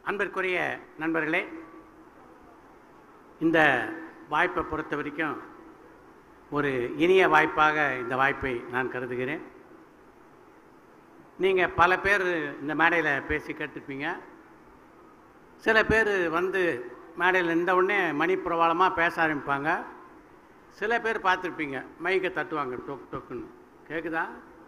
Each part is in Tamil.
அன்பிற்குரிய நண்பர்களே இந்த வாய்ப்பை பொறுத்த வரைக்கும் ஒரு இனிய வாய்ப்பாக இந்த வாய்ப்பை நான் கருதுகிறேன் நீங்கள் பல பேர் இந்த மேடையில் பேசி கேட்டிருப்பீங்க சில பேர் வந்து மேடையில் இருந்த உடனே மணி பிரபாலமாக பேச ஆரம்பிப்பாங்க சில பேர் பார்த்துருப்பீங்க மைக்கை தட்டுவாங்க டொக் டொக்குன்னு கேட்குதா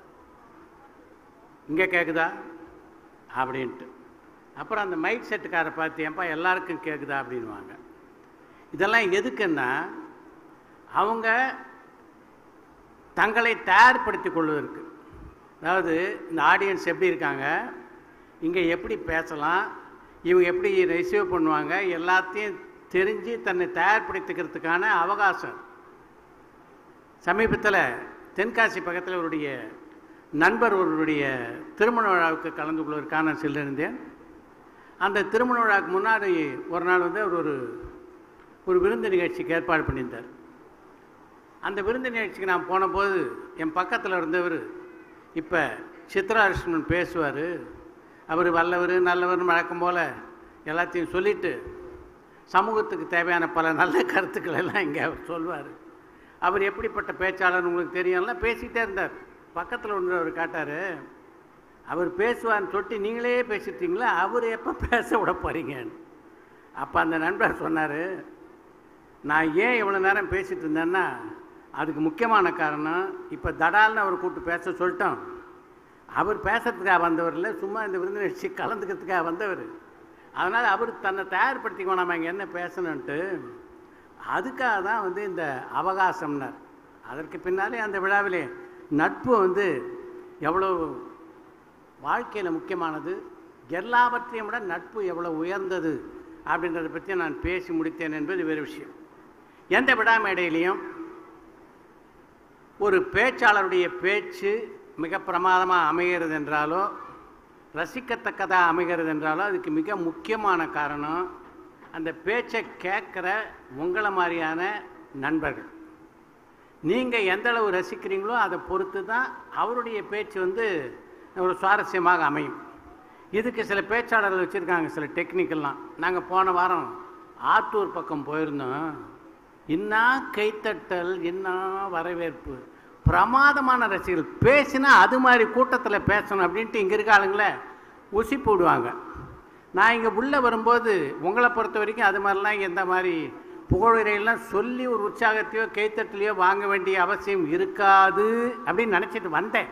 இங்கே கேட்குதா அப்படின்ட்டு அப்புறம் அந்த மைக் செட்டுக்காரை பார்த்து ஏன்பா எல்லாருக்கும் கேட்குதா அப்படின்வாங்க இதெல்லாம் எதுக்குன்னா அவங்க தங்களை தயார்படுத்திக் கொள்வதற்கு அதாவது இந்த ஆடியன்ஸ் எப்படி இருக்காங்க இங்கே எப்படி பேசலாம் இவங்க எப்படி ரிசீவ் பண்ணுவாங்க எல்லாத்தையும் தெரிஞ்சு தன்னை தயார்படுத்திக்கிறதுக்கான அவகாசம் சமீபத்தில் தென்காசி பக்கத்தில் அவருடைய நண்பர் ஒருவருடைய திருமண விழாவுக்கு கலந்து கொள்வதற்கான நான் சென்றிருந்தேன் அந்த திருமண விழாவுக்கு முன்னாடி ஒரு நாள் வந்து அவர் ஒரு ஒரு விருந்து நிகழ்ச்சிக்கு ஏற்பாடு பண்ணியிருந்தார் அந்த விருந்து நிகழ்ச்சிக்கு நான் போனபோது என் பக்கத்தில் இருந்தவர் இப்போ சித்ராகிருஷ்ணன் பேசுவார் அவர் வல்லவர் நல்லவர் வழக்கம் போல் எல்லாத்தையும் சொல்லிட்டு சமூகத்துக்கு தேவையான பல நல்ல கருத்துக்கள் எல்லாம் இங்கே அவர் சொல்வார் அவர் எப்படிப்பட்ட பேச்சாளர் உங்களுக்கு தெரியும்ல பேசிக்கிட்டே இருந்தார் பக்கத்தில் ஒன்று அவர் காட்டார் அவர் பேசுவார்னு சொல்லிட்டு நீங்களே பேசிட்டீங்களா அவர் எப்போ பேச விட போகிறீங்கன்னு அப்போ அந்த நண்பர் சொன்னார் நான் ஏன் இவ்வளோ நேரம் பேசிகிட்டு இருந்தேன்னா அதுக்கு முக்கியமான காரணம் இப்போ தடால்னு அவர் கூப்பிட்டு பேச சொல்லிட்டோம் அவர் பேசுறதுக்காக வந்தவர் இல்லை சும்மா இந்த விருந்து நிகழ்ச்சி கலந்துக்கிறதுக்காக வந்தவர் அதனால் அவர் தன்னை தயார்படுத்திக்கோ நம்ம இங்கே என்ன பேசணுன்ட்டு அதுக்காக தான் வந்து இந்த அவகாசம்னார் அதற்கு பின்னாலே அந்த விழாவிலே நட்பு வந்து எவ்வளோ வாழ்க்கையில் முக்கியமானது எல்லாவற்றையும் விட நட்பு எவ்வளோ உயர்ந்தது அப்படின்றத பற்றி நான் பேசி முடித்தேன் என்பது வேறு விஷயம் எந்த விழா மேடையிலையும் ஒரு பேச்சாளருடைய பேச்சு மிக பிரமாதமாக அமைகிறது என்றாலோ ரசிக்கத்தக்கதாக அமைகிறது என்றாலோ அதுக்கு மிக முக்கியமான காரணம் அந்த பேச்சை கேட்குற உங்களை மாதிரியான நண்பர்கள் நீங்கள் எந்த அளவு ரசிக்கிறீங்களோ அதை பொறுத்து தான் அவருடைய பேச்சு வந்து ஒரு சுவாரஸ்யமாக அமையும் இதுக்கு சில பேச்சாளர்கள் வச்சுருக்காங்க சில டெக்னிக்கெல்லாம் நாங்கள் போன வாரம் ஆத்தூர் பக்கம் போயிருந்தோம் இன்னா கைத்தட்டல் இன்னா வரவேற்பு பிரமாதமான ரசிகர்கள் பேசினா அது மாதிரி கூட்டத்தில் பேசணும் அப்படின்ட்டு இங்கே இருக்க ஆளுங்கள உசி போடுவாங்க நான் இங்கே உள்ளே வரும்போது உங்களை பொறுத்த வரைக்கும் அது மாதிரிலாம் எந்த மாதிரி புகழுரையெல்லாம் சொல்லி ஒரு உற்சாகத்தையோ கைத்தட்டலையோ வாங்க வேண்டிய அவசியம் இருக்காது அப்படின்னு நினச்சிட்டு வந்தேன்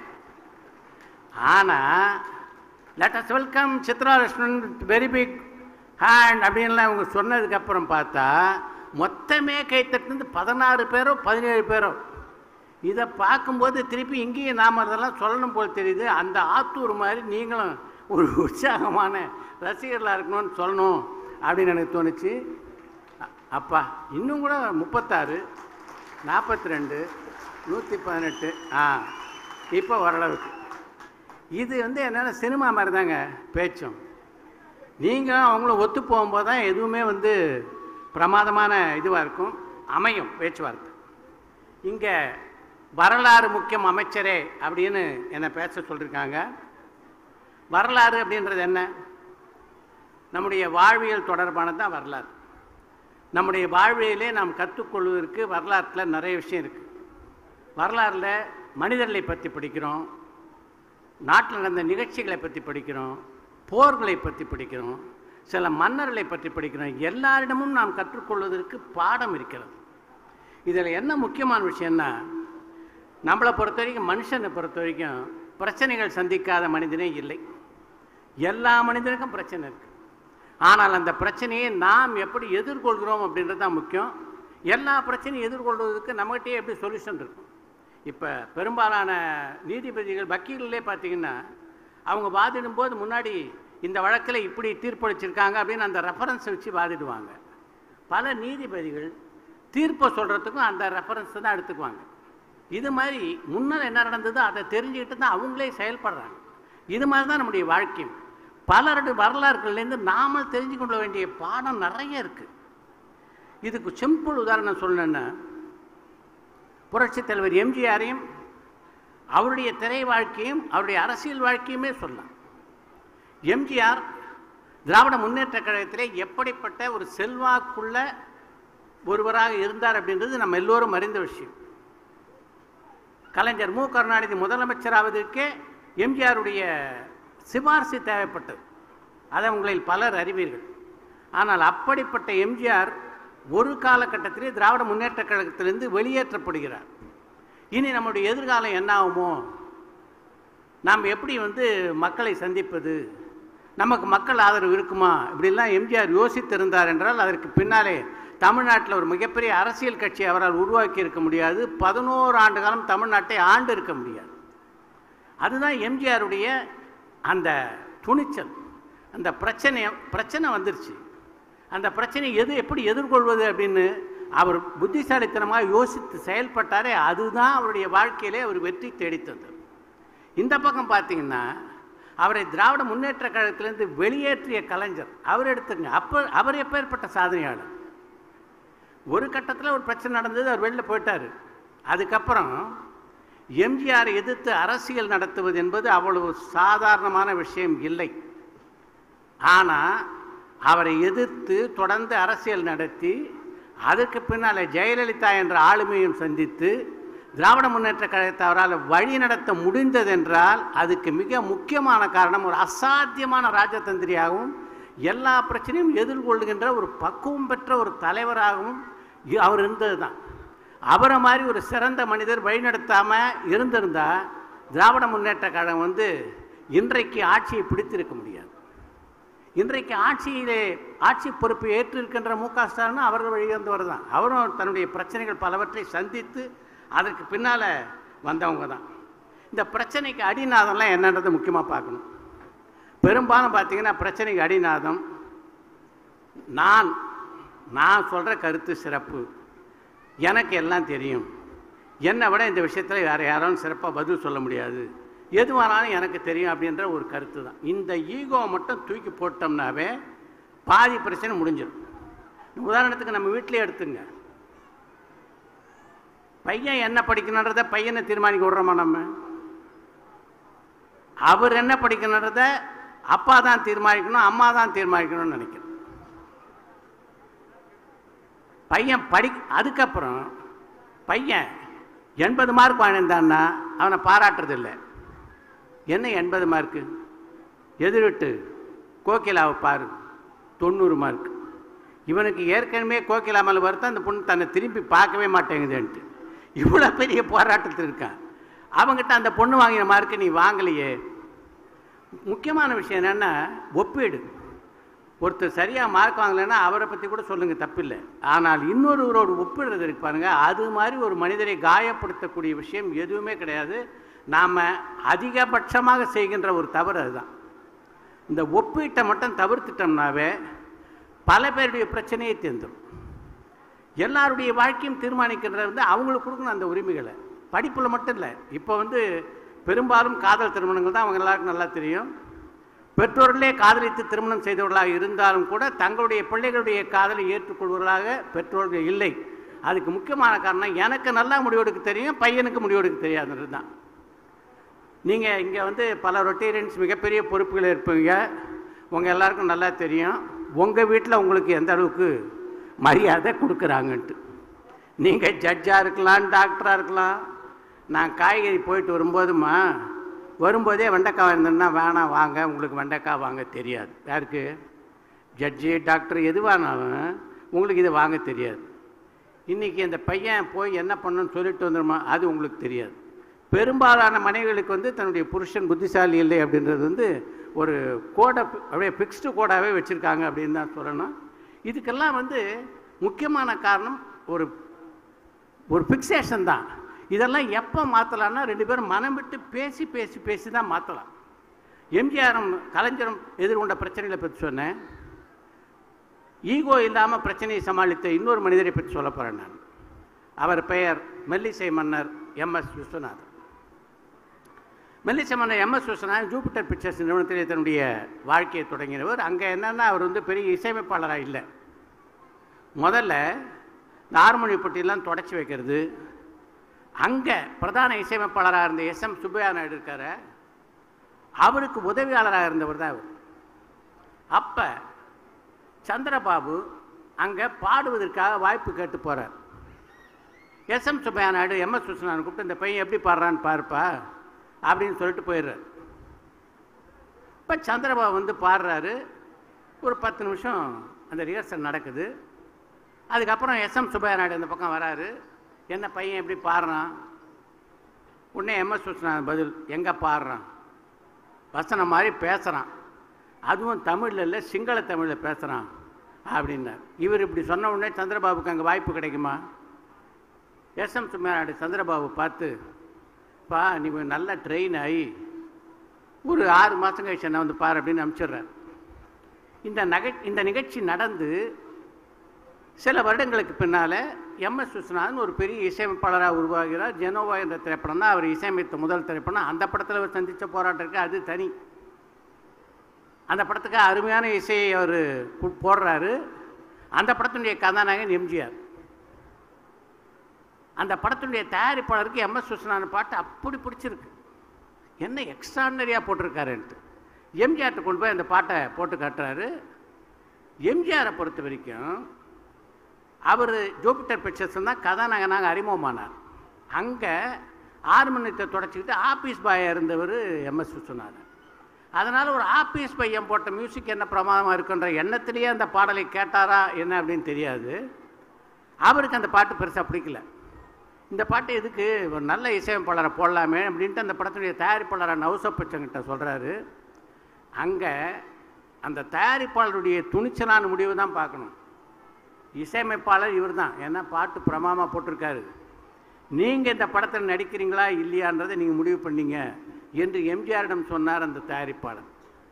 ஆனால் let us welcome Chitra Krishnan very big hand அப்படின்லாம் அவங்க சொன்னதுக்கப்புறம் பார்த்தா மொத்தமே கைத்தட்டுனது பதினாறு பேரோ பதினேழு பேரோ இதை பார்க்கும்போது திருப்பி இங்கேயும் நாம் அதெல்லாம் சொல்லணும் போல் தெரியுது அந்த ஆத்தூர் மாதிரி நீங்களும் ஒரு உற்சாகமான ரசிகர்களாக இருக்கணும்னு சொல்லணும் அப்படின்னு எனக்கு தோணுச்சு அ- அப்பா இன்னும் கூட முப்பத்தாறு நாற்பத்தி ரெண்டு நூற்றி பதினெட்டு ஆ இப்போ ஓரளவுக்கு இது வந்து என்னென்னா சினிமா மாதிரி தாங்க பேச்சும் நீங்கள் அவங்கள ஒத்து போகும்போது தான் எதுவுமே வந்து பிரமாதமான இதுவாக இருக்கும் அமையும் பேச்சுவார்த்தை இங்கே வரலாறு முக்கியம் அமைச்சரே அப்படின்னு என்னை பேச சொல்லியிருக்காங்க வரலாறு அப்படின்றது என்ன நம்முடைய வாழ்வியல் தொடர்பானது தான் வரலாறு நம்முடைய வாழ்வியலே நாம் கற்றுக்கொள்வதற்கு வரலாற்றில் நிறைய விஷயம் இருக்குது வரலாறில் மனிதர்களை பற்றி படிக்கிறோம் நாட்டில் நடந்த நிகழ்ச்சிகளை பற்றி படிக்கிறோம் போர்களை பற்றி படிக்கிறோம் சில மன்னர்களை பற்றி படிக்கிறோம் எல்லாரிடமும் நாம் கற்றுக்கொள்வதற்கு பாடம் இருக்கிறது இதில் என்ன முக்கியமான விஷயம்னா நம்மளை பொறுத்த வரைக்கும் மனுஷனை பொறுத்த வரைக்கும் பிரச்சனைகள் சந்திக்காத மனிதனே இல்லை எல்லா மனிதனுக்கும் பிரச்சனை இருக்குது ஆனால் அந்த பிரச்சனையை நாம் எப்படி எதிர்கொள்கிறோம் அப்படின்றது தான் முக்கியம் எல்லா பிரச்சனையும் எதிர்கொள்வதற்கு நம்மகிட்டயே எப்படி சொல்யூஷன் இருக்கும் இப்போ பெரும்பாலான நீதிபதிகள் வக்கீல்களே பார்த்தீங்கன்னா அவங்க வாதிடும் போது முன்னாடி இந்த வழக்கில் இப்படி தீர்ப்பளிச்சிருக்காங்க அப்படின்னு அந்த ரெஃபரன்ஸை வச்சு வாதிடுவாங்க பல நீதிபதிகள் தீர்ப்பை சொல்கிறதுக்கும் அந்த ரெஃபரன்ஸை தான் எடுத்துக்குவாங்க இது மாதிரி முன்னர் என்ன நடந்ததோ அதை தெரிஞ்சுக்கிட்டு தான் அவங்களே செயல்படுறாங்க இது மாதிரி தான் நம்முடைய வாழ்க்கையும் பலருடைய வரலாறுகள்லேருந்து நாமல் தெரிஞ்சு கொள்ள வேண்டிய பாடம் நிறைய இருக்குது இதுக்கு சிம்பிள் உதாரணம் சொல்லணுன்னா புரட்சித் தலைவர் எம்ஜிஆரையும் அவருடைய திரை வாழ்க்கையும் அவருடைய அரசியல் வாழ்க்கையுமே சொல்லலாம் எம்ஜிஆர் திராவிட முன்னேற்ற கழகத்திலே எப்படிப்பட்ட ஒரு செல்வாக்குள்ள ஒருவராக இருந்தார் அப்படின்றது நம்ம எல்லோரும் அறிந்த விஷயம் கலைஞர் மு கருணாநிதி முதலமைச்சராவதற்கே எம்ஜிஆருடைய சிபார்சு தேவைப்பட்டது அதை உங்களில் பலர் அறிவீர்கள் ஆனால் அப்படிப்பட்ட எம்ஜிஆர் ஒரு காலகட்டத்திலே திராவிட முன்னேற்ற கழகத்திலிருந்து வெளியேற்றப்படுகிறார் இனி நம்முடைய எதிர்காலம் என்ன ஆகுமோ நாம் எப்படி வந்து மக்களை சந்திப்பது நமக்கு மக்கள் ஆதரவு இருக்குமா இப்படிலாம் எம்ஜிஆர் யோசித்திருந்தார் என்றால் அதற்கு பின்னாலே தமிழ்நாட்டில் ஒரு மிகப்பெரிய அரசியல் கட்சி அவரால் உருவாக்கி இருக்க முடியாது பதினோரு ஆண்டு காலம் தமிழ்நாட்டை ஆண்டு இருக்க முடியாது அதுதான் எம்ஜிஆருடைய அந்த துணிச்சல் அந்த பிரச்சனை பிரச்சனை வந்துருச்சு அந்த பிரச்சனை எது எப்படி எதிர்கொள்வது அப்படின்னு அவர் புத்திசாலித்தனமாக யோசித்து செயல்பட்டாரே அதுதான் அவருடைய வாழ்க்கையிலே அவர் வெற்றி தேடித்தந்தது இந்த பக்கம் பார்த்தீங்கன்னா அவரை திராவிட முன்னேற்ற கழகத்திலிருந்து வெளியேற்றிய கலைஞர் அவர் எடுத்துங்க அப்போ அவர் எப்பேற்பட்ட சாதனையாளர் ஒரு கட்டத்தில் ஒரு பிரச்சனை நடந்தது அவர் வெளில போயிட்டார் அதுக்கப்புறம் எம்ஜிஆரை எதிர்த்து அரசியல் நடத்துவது என்பது அவ்வளவு சாதாரணமான விஷயம் இல்லை ஆனால் அவரை எதிர்த்து தொடர்ந்து அரசியல் நடத்தி அதற்கு பின்னால் ஜெயலலிதா என்ற ஆளுமையும் சந்தித்து திராவிட முன்னேற்ற கழகத்தை அவரால் வழி நடத்த முடிந்ததென்றால் அதுக்கு மிக முக்கியமான காரணம் ஒரு அசாத்தியமான ராஜதந்திரியாகவும் எல்லா பிரச்சனையும் எதிர்கொள்கின்ற ஒரு பக்குவம் பெற்ற ஒரு தலைவராகவும் இ- அவர் இருந்தது தான் அவரை மாதிரி ஒரு சிறந்த மனிதர் வழிநடத்தாமல் இருந்திருந்தா திராவிட முன்னேற்ற கழகம் வந்து இன்றைக்கு ஆட்சியை பிடித்திருக்க முடியாது இன்றைக்கு ஆட்சியிலே ஆட்சி பொறுப்பை ஏற்றிருக்கின்ற மு க ஸ்டாலின் அவர்கள் வழிவந்தவர் தான் அவரும் தன்னுடைய பிரச்சனைகள் பலவற்றை சந்தித்து அதற்கு பின்னால் வந்தவங்க தான் இந்த பிரச்சனைக்கு அடிநாதம்லாம் என்னன்றதை முக்கியமாக பார்க்கணும் பெரும்பாலும் பார்த்தீங்கன்னா பிரச்சனைக்கு அடிநாதம் நான் நான் சொல்கிற கருத்து சிறப்பு எனக்கு எல்லாம் தெரியும் என்னை விட இந்த விஷயத்தில் வேறு யாரும் சிறப்பாக பதில் சொல்ல முடியாது எதுவானாலும் எனக்கு தெரியும் அப்படின்ற ஒரு கருத்து தான் இந்த ஈகோவை மட்டும் தூக்கி போட்டோம்னாவே பாதி பிரச்சனை முடிஞ்சிடும் உதாரணத்துக்கு நம்ம வீட்டிலே எடுத்துங்க பையன் என்ன படிக்கணுன்றத பையனை தீர்மானிக்க விடுறோமா நம்ம அவர் என்ன படிக்கணுன்றத அப்பா தான் தீர்மானிக்கணும் அம்மா தான் தீர்மானிக்கணும்னு நினைக்கிறேன் பையன் படி அதுக்கப்புறம் பையன் எண்பது மார்க் வாங்கியிருந்தான்னா அவனை பாராட்டுறது இல்லை என்ன எண்பது மார்க்கு எதிர்விட்டு கோகிலாவை பாரு தொண்ணூறு மார்க் இவனுக்கு ஏற்கனவே கோகிலா மேலே வருத்தம் அந்த பொண்ணு தன்னை திரும்பி பார்க்கவே மாட்டேங்குதுன்ட்டு இவ்வளோ பெரிய போராட்டத்தில் இருக்கான் அவங்ககிட்ட அந்த பொண்ணு வாங்கின மார்க்கு நீ வாங்கலையே முக்கியமான விஷயம் என்னென்னா ஒப்பீடு ஒருத்தர் சரியாக மார்க் வாங்கலைன்னா அவரை பற்றி கூட சொல்லுங்கள் தப்பில்லை ஆனால் இன்னொருவரோடு ஒப்பிடுறது இருக்கு பாருங்க அது மாதிரி ஒரு மனிதரை காயப்படுத்தக்கூடிய விஷயம் எதுவுமே கிடையாது நாம் அதிகபட்சமாக செய்கின்ற ஒரு தவறு அதுதான் இந்த ஒப்பீட்டை மட்டும் தவிர்த்துட்டோம்னாவே பல பேருடைய பிரச்சனையை தீர்ந்துடும் எல்லாருடைய வாழ்க்கையும் தீர்மானிக்கின்றது வந்து அவங்களுக்கு கொடுக்கணும் அந்த உரிமைகளை படிப்பில் மட்டும் இல்லை இப்போ வந்து பெரும்பாலும் காதல் திருமணங்கள் தான் அவங்க எல்லாருக்கும் நல்லா தெரியும் பெற்றோர்களே காதலித்து திருமணம் செய்தவர்களாக இருந்தாலும் கூட தங்களுடைய பிள்ளைகளுடைய காதலை ஏற்றுக்கொள்வர்களாக பெற்றோர்கள் இல்லை அதுக்கு முக்கியமான காரணம் எனக்கு நல்லா முடிவெடுக்க தெரியும் பையனுக்கு முடிவெடுக்க தெரியாதுன்றது தான் நீங்கள் இங்கே வந்து பல ரொட்டேரியன்ஸ் மிகப்பெரிய பொறுப்புகள் இருப்பீங்க உங்கள் எல்லாருக்கும் நல்லா தெரியும் உங்கள் வீட்டில் உங்களுக்கு எந்த அளவுக்கு மரியாதை கொடுக்குறாங்கன்ட்டு நீங்கள் ஜட்ஜாக இருக்கலாம் டாக்டராக இருக்கலாம் நான் காய்கறி போயிட்டு வரும்போதுமா வரும்போதே வெண்டைக்காய் இருந்ததுன்னா வேணாம் வாங்க உங்களுக்கு வெண்டைக்காய் வாங்க தெரியாது யாருக்கு ஜட்ஜி டாக்டர் எதுவானாலும் உங்களுக்கு இதை வாங்க தெரியாது இன்றைக்கி அந்த பையன் போய் என்ன பண்ணணும்னு சொல்லிட்டு வந்துடுமா அது உங்களுக்கு தெரியாது பெரும்பாலான மனைவிகளுக்கு வந்து தன்னுடைய புருஷன் புத்திசாலி இல்லை அப்படின்றது வந்து ஒரு கோடை அப்படியே ஃபிக்ஸ்டு கோடாகவே வச்சுருக்காங்க அப்படின்னு தான் சொல்லணும் இதுக்கெல்லாம் வந்து முக்கியமான காரணம் ஒரு ஒரு ஃபிக்ஸேஷன் தான் இதெல்லாம் எப்போ மாற்றலாம்னா ரெண்டு பேரும் மனம் விட்டு பேசி பேசி பேசி தான் மாற்றலாம் எம்ஜிஆரும் கலைஞரும் எதிர்கொண்ட பிரச்சனைகளை பற்றி சொன்னேன் ஈகோ இல்லாமல் பிரச்சனையை சமாளித்த இன்னொரு மனிதரை பற்றி சொல்ல போகிறேன் நான் அவர் பெயர் மெல்லிசை மன்னர் எம்எஸ் விஸ்வநாதன் மெல்லிசை மன்னர் எம்எஸ் விஸ்வநாதன் ஜூபிட்டர் பிக்சர்ஸ் நிறுவனத்திலே தன்னுடைய வாழ்க்கையை தொடங்கினவர் அங்கே என்னென்னா அவர் வந்து பெரிய இசையமைப்பாளராக இல்லை முதல்ல இந்த ஹார்மோனிய பெட்டியெல்லாம் தொடச்சி வைக்கிறது அங்கே பிரதான இசையமைப்பாளராக இருந்த எஸ் எம் சுப்பையா நாயுடு இருக்காரு அவருக்கு உதவியாளராக இருந்தவர் தான் அவர் அப்போ சந்திரபாபு அங்கே பாடுவதற்காக வாய்ப்பு கேட்டு போகிறார் S M Subbaiah Naidu M S Viswanathan கூப்பிட்டு இந்த பையன் எப்படி பாடுறான்னு பாருப்பா அப்படின்னு சொல்லிட்டு போயிடுறார் இப்போ சந்திரபாபு வந்து பாடுறாரு ஒரு பத்து நிமிஷம் அந்த ரிஹர்சல் நடக்குது அதுக்கப்புறம் எஸ் எம் சுப்பையா நாயுடு இந்த பக்கம் வராரு என்ன பையன் எப்படி பாடுறான் உடனே எம்எஸ் விஸ்வநாதன் பதில் எங்கே பாடுறான் வசனம் மாதிரி பேசுகிறான் அதுவும் தமிழில் இல்லை சிங்கள தமிழில் பேசுகிறான் அப்படின்னார் இவர் இப்படி சொன்ன உடனே சந்திரபாபுக்கு அங்கே வாய்ப்பு கிடைக்குமா எஸ் எம் சுமையாடு சந்திரபாபு பார்த்து பா நீ நல்ல ட்ரெயின் ஆகி ஒரு ஆறு மாதம் கழிச்சு என்ன வந்து பாரு அப்படின்னு அனுப்பிச்சிடுறார் இந்த நகை இந்த நிகழ்ச்சி நடந்து சில வருடங்களுக்கு பின்னால் எம்எஸ் விஸ்வநாதன் ஒரு பெரிய இசையமைப்பாளராக உருவாகிறார் ஜெனோவா என்ற திரைப்படம் தான் அவர் இசையமைத்த முதல் திரைப்படம் அந்த படத்தில் அவர் சந்தித்த போராட்டம் இருக்கு அது தனி அந்த படத்துக்கு அருமையான இசையை அவர் போடுறாரு அந்த படத்தினுடைய கதாநாயகன் எம்ஜிஆர் அந்த படத்தினுடைய தயாரிப்பாளருக்கு எம்எஸ் விஸ்வநாதன் பாட்டு அப்படி பிடிச்சிருக்கு என்ன எக்ஸ்ட்ராடனரியாக போட்டிருக்காருன்ட்டு எம்ஜிஆர்ட்ட கொண்டு போய் அந்த பாட்டை போட்டு காட்டுறாரு எம்ஜிஆரை பொறுத்த வரைக்கும் அவர் ஜூபிட்டர் பிக்சர்ஸ் தான் கதாநாயகனாக அறிமுகமானார் அங்கே ஆர்மனியத்தை தொடச்சிக்கிட்டு ஆஃபீஸ் பாயாக இருந்தவர் எம்எஸ் விஸ்வநாதன் அதனால் ஒரு ஆஃபீஸ் பையன் போட்ட மியூசிக் என்ன பிரமாதமாக இருக்குன்ற எண்ணத்திலேயே அந்த பாடலை கேட்டாரா என்ன அப்படின்னு தெரியாது அவருக்கு அந்த பாட்டு பெருசாக பிடிக்கல இந்த பாட்டு எதுக்கு ஒரு நல்ல இசையமைப்பாளரை போடலாமே அப்படின்ட்டு அந்த படத்துடைய தயாரிப்பாளரை நவுசப்பச்சங்கிட்ட சொல்கிறாரு அங்கே அந்த தயாரிப்பாளருடைய துணிச்சலான முடிவு தான் பார்க்கணும் இசையமைப்பாளர் இவர் தான் ஏன்னா பாட்டு பிரமாமா போட்டிருக்காரு நீங்கள் இந்த படத்தில் நடிக்கிறீங்களா இல்லையான்றதை நீங்கள் முடிவு பண்ணீங்க என்று எம்ஜிஆரிடம் சொன்னார் அந்த தயாரிப்பாளர்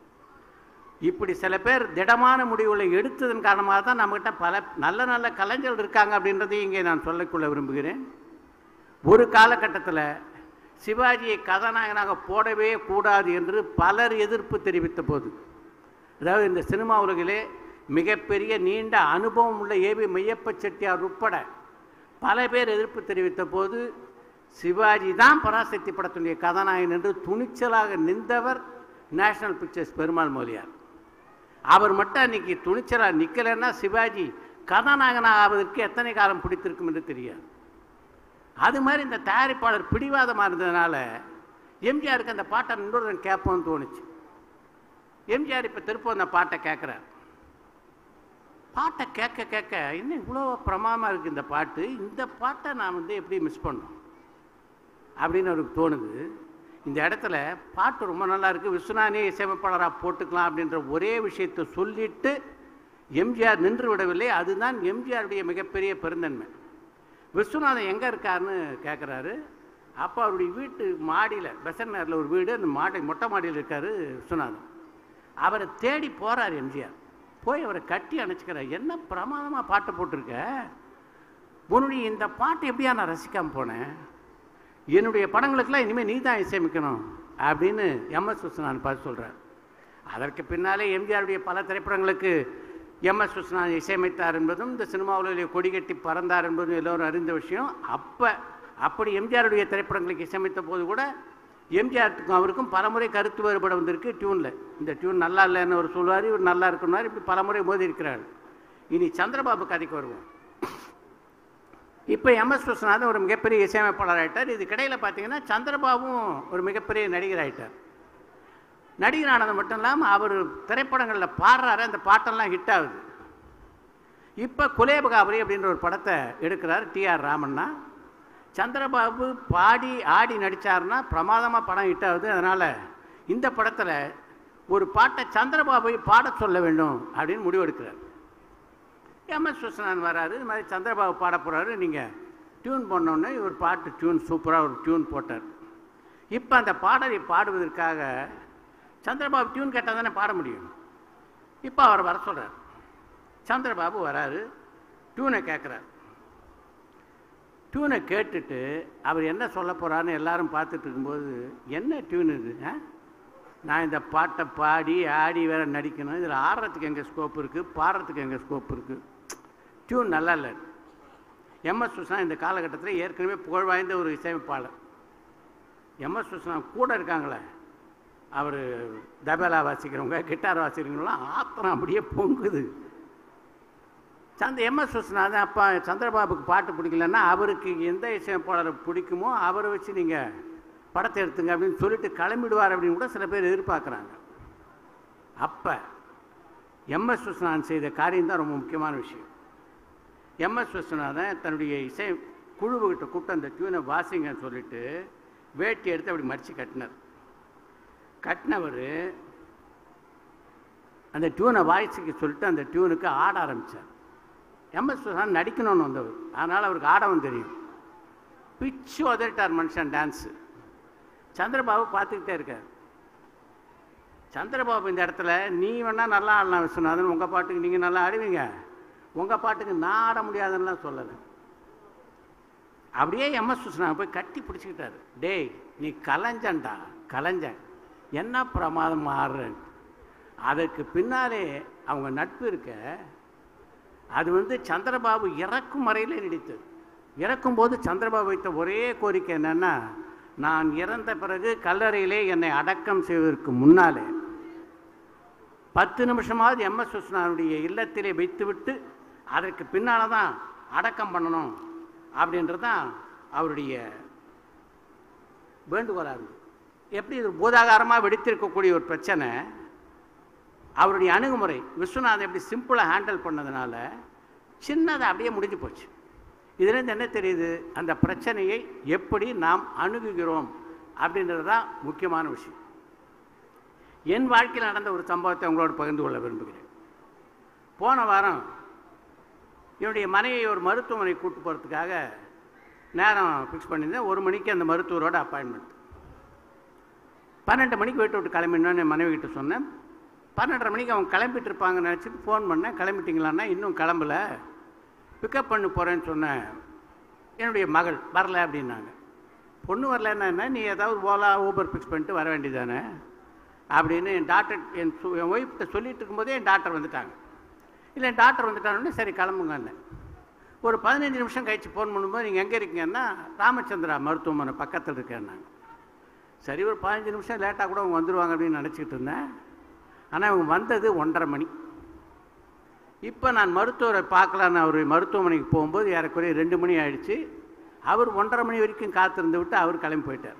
இப்படி சில பேர் திடமான முடிவுகளை எடுத்ததன் காரணமாக தான் நம்மகிட்ட பல நல்ல நல்ல கலைஞர்கள் இருக்காங்க அப்படின்றதையும் இங்கே நான் சொல்லிக்கொள்ள விரும்புகிறேன் ஒரு காலகட்டத்தில் சிவாஜியை கதாநாயகனாக போடவே கூடாது என்று பலர் எதிர்ப்பு தெரிவித்த போது அதாவது இந்த சினிமா உலகிலே மிகப்பெரிய நீண்ட அனுபவம் உள்ள ஏபி மெய்யப்ப செட்டியார் உட்பட பல பேர் எதிர்ப்பு தெரிவித்த போது சிவாஜி தான் பராசக்தி படத்துடைய கதாநாயகன் என்று துணிச்சலாக நின்றவர் நேஷனல் பிக்சர்ஸ் பெருமாள் மொழியார் அவர் மட்டும் அன்னைக்கு துணிச்சலாக நிற்கலைன்னா சிவாஜி கதாநாயகனாக ஆவதற்கு எத்தனை காலம் பிடித்திருக்கும் என்று தெரியாது அது மாதிரி இந்த தயாரிப்பாளர் பிடிவாதமாக இருந்ததுனால எம்ஜிஆருக்கு அந்த பாட்டை இன்னொரு கேட்போம்னு தோணுச்சு எம்ஜிஆர் இப்போ திருப்பம் அந்த பாட்டை கேட்குறார் பாட்டை கேட்க கேட்க இன்னும் இவ்வளோ பிரமாதமாக இருக்குது இந்த பாட்டு இந்த பாட்டை நான் வந்து எப்படி மிஸ் பண்ணோம் அப்படின்னு அவருக்கு தோணுது இந்த இடத்துல பாட்டு ரொம்ப நல்லா இருக்குது விஸ்வநாதனே இசையமைப்பாளராக போட்டுக்கலாம் அப்படின்ற ஒரே விஷயத்தை சொல்லிட்டு எம்ஜிஆர் நின்று விடவில்லை அதுதான் எம்ஜிஆருடைய மிகப்பெரிய பெருந்தன்மை விஸ்வநாதன் எங்கே இருக்காருன்னு கேட்குறாரு அப்போ அவருடைய வீட்டு மாடியில் பெசன் நேரில் ஒரு வீடு அந்த மாடி மொட்டை மாடியில் இருக்கார் விஸ்வநாதன் அவரை தேடி போகிறார் எம்ஜிஆர் போய் அவரை கட்டி அணைச்சிக்கிறார் என்ன பிரமாதமாக பாட்டு போட்டிருக்க உன்னுடைய இந்த பாட்டு எப்படியா நான் ரசிக்காமல் போனேன் என்னுடைய படங்களுக்கெல்லாம் இனிமேல் நீ தான் இசையமைக்கணும் அப்படின்னு எம்எஸ் விஸ்வநாதன் பார்த்து சொல்கிறார் அதற்கு பின்னாலே எம்ஜிஆருடைய பல திரைப்படங்களுக்கு எம்எஸ் விஸ்வநாதன் இசையமைத்தார் என்பதும் இந்த சினிமாவில் கொடி கட்டி பறந்தார் என்பதும் எல்லோரும் அறிந்த விஷயம் அப்போ அப்படி எம்ஜிஆருடைய திரைப்படங்களுக்கு இசையமைத்த போது கூட எம்ஜிஆருக்கும் அவருக்கும் பலமுறை கருத்து வேறுபாடு வந்திருக்கு டியூனில் இந்த டியூன் நல்லா இல்லைன்னு அவர் சொல்லுவார் இவர் நல்லா இருக்குன்னார் இப்படி பலமுறை மோதி இருக்கிறார் இனி சந்திரபாபு கதைக்கு வருவோம் இப்போ எம்எஸ் விஸ்வநாதன் ஒரு மிகப்பெரிய இசையமைப்பாளர் ஆகிட்டார் இது கிடையில் பார்த்தீங்கன்னா சந்திரபாபும் ஒரு மிகப்பெரிய நடிகர் ஆகிட்டார் நடிகர் ஆனது மட்டும் இல்லாமல் அவர் திரைப்படங்களில் பாடுறாரு அந்த பாட்டெல்லாம் ஹிட் ஆகுது இப்போ குலேபகாபுரி அப்படின்ற ஒரு படத்தை எடுக்கிறார் டிஆர் ராமண்ணா சந்திரபாபு பாடி ஆடி நடித்தார்னா பிரமாதமாக படம் ஹிட் ஆகுது அதனால் இந்த படத்தில் ஒரு பாட்டை சந்திரபாபுவை பாட சொல்ல வேண்டும் அப்படின்னு முடிவெடுக்கிறார் எம்எஸ் விஸ்வநாதன் வராரு இது மாதிரி சந்திரபாபு பாட போகிறாரு நீங்கள் டியூன் பண்ணோன்னே இவர் பாட்டு டியூன் சூப்பராக ஒரு டியூன் போட்டார் இப்போ அந்த பாடலை பாடுவதற்காக சந்திரபாபு டியூன் கேட்டால் தானே பாட முடியும் இப்போ அவர் வர சொல்கிறார் சந்திரபாபு வராரு டியூனை கேட்குறார் டியூனை கேட்டுட்டு அவர் என்ன சொல்ல போகிறான்னு எல்லாரும் பார்த்துட்டு இருக்கும்போது என்ன டியூன் இது ஆ நான் இந்த பாட்டை பாடி ஆடி வேற நடிக்கணும் இதில் ஆடுறதுக்கு எங்கே ஸ்கோப் இருக்குது பாடுறதுக்கு எங்கே ஸ்கோப் இருக்குது டியூன் நல்லா இல்லை எம்எஸ் விஸ்வநாத் இந்த காலகட்டத்தில் ஏற்கனவே புகழ் வாய்ந்த ஒரு இசையமைப்பாளர் எம்எஸ் விஸ்வநாத் கூட இருக்காங்களே அவர் தபேலா வாசிக்கிறவங்க கிட்டார் வாசிக்கிறவங்களாம் ஆத்திரம் அப்படியே பொங்குது சந்த எம்எஸ் விஸ்வநாதன் அப்பா சந்திரபாபுக்கு பாட்டு பிடிக்கலன்னா அவருக்கு எந்த இசையமைப்பாளரை பிடிக்குமோ அவரை வச்சு நீங்கள் படத்தை எடுத்துங்க அப்படின்னு சொல்லிட்டு கிளம்பிடுவார் அப்படின்னு கூட சில பேர் எதிர்பார்க்குறாங்க அப்போ எம்எஸ் விஸ்வநாதன் செய்த காரியம் தான் ரொம்ப முக்கியமான விஷயம் எம்எஸ் விஸ்வநாதன் தன்னுடைய இசை குழுவுகிட்ட கூப்பிட்டு அந்த டியூனை வாசிங்கன்னு சொல்லிட்டு வேட்டி எடுத்து அப்படி மடித்து கட்டினார் கட்டினவர் அந்த டியூனை வாய்ஸுக்கு சொல்லிட்டு அந்த டியூனுக்கு ஆட ஆரம்பித்தார் எம்எஸ் விஸ்வநாதன் நடிக்கணும்னு வந்தவர் அதனால் அவருக்கு ஆடவும் தெரியும் பிச்சு உதறிட்டார் மனுஷன் டான்ஸு சந்திரபாபு பார்த்துக்கிட்டே இருக்கார் சந்திரபாபு இந்த இடத்துல நீ வேணா நல்லா ஆடலாம் விஸ்வநாதன் உங்கள் பாட்டுக்கு நீங்கள் நல்லா ஆடுவீங்க உங்கள் பாட்டுக்கு நான் ஆட முடியாதுன்னுலாம் சொல்லலை அப்படியே எம்எஸ் விஸ்வநாதன் போய் கட்டி பிடிச்சிக்கிட்டாரு டேய் நீ கலைஞ்சன்டா கலைஞ்சன் என்ன பிரமாதம் ஆடுறேன் அதற்கு பின்னாலே அவங்க நட்பு இருக்க அது வந்து சந்திரபாபு இறக்கும் வரையிலே நீடித்தது இறக்கும்போது சந்திரபாபு வைத்த ஒரே கோரிக்கை என்னன்னா நான் இறந்த பிறகு கல்லறையிலே என்னை அடக்கம் செய்வதற்கு முன்னாலே பத்து நிமிஷமாவது எம்எஸ் விஸ்வநாதனுடைய இல்லத்திலே வைத்துவிட்டு அதற்கு பின்னால் தான் அடக்கம் பண்ணணும் அப்படின்றது தான் அவருடைய வேண்டுகோளாக இருந்தது எப்படி இது பூதாகாரமாக வெடித்திருக்கக்கூடிய ஒரு பிரச்சனை அவருடைய அணுகுமுறை விஸ்வநாதன் எப்படி சிம்பிளாக ஹேண்டில் பண்ணதுனால சின்னதாக அப்படியே முடிஞ்சு போச்சு இதுலேருந்து என்ன தெரியுது அந்த பிரச்சனையை எப்படி நாம் அணுகுகிறோம் அப்படின்றது தான் முக்கியமான விஷயம் என் வாழ்க்கையில் நடந்த ஒரு சம்பவத்தை உங்களோடு பகிர்ந்து கொள்ள விரும்புகிறேன் போன வாரம் என்னுடைய மனைவியை ஒரு மருத்துவமனை கூட்டு போகிறதுக்காக நேரம் ஃபிக்ஸ் பண்ணியிருந்தேன் ஒரு மணிக்கு அந்த மருத்துவரோட அப்பாயின்மெண்ட் பன்னெண்டு மணிக்கு வீட்டை விட்டு கிளம்பிடணும்னு என் மனைவி கிட்ட சொன்னேன் பன்னெண்டரை மணிக்கு அவங்க கிளம்பிட்டு இருப்பாங்கன்னு நினச்சிட்டு ஃபோன் பண்ணேன் கிளம்பிட்டீங்களான்னா இன்னும் கிளம்பல பிக்கப் பண்ண போகிறேன்னு சொன்னேன் என்னுடைய மகள் வரல அப்படின்னாங்க பொண்ணு வரலன்னா என்ன நீ ஏதாவது ஓலா ஊபர் ஃபிக்ஸ் பண்ணிட்டு வர வேண்டியதானே அப்படின்னு என் டாக்டர் என் சு- என் ஒய்ஃப்கிட்ட சொல்லிட்டு இருக்கும்போதே என் டாக்டர் வந்துட்டாங்க இல்லை என் டாக்டர் வந்துட்டாங்கன்னு சரி கிளம்புங்கன்னு ஒரு பதினஞ்சு நிமிஷம் கழிச்சு ஃபோன் பண்ணும்போது நீங்கள் எங்கே இருக்கீங்கன்னா ராமச்சந்திரா மருத்துவமனை பக்கத்தில் இருக்கேன்னாங்க சரி ஒரு பதினஞ்சு நிமிஷம் லேட்டாக கூட அவங்க வந்துடுவாங்க அப்படின்னு நினச்சிக்கிட்டு இருந்தேன் ஆனால் அவங்க வந்தது ஒன்றரை மணி இப்போ நான் மருத்துவரை பார்க்கலான்னு அவர் மருத்துவமனைக்கு போகும்போது ஏறக்குறைய ரெண்டு மணி ஆயிடுச்சு அவர் ஒன்றரை மணி வரைக்கும் காத்திருந்து விட்டு அவர் கிளம்பி போயிட்டார்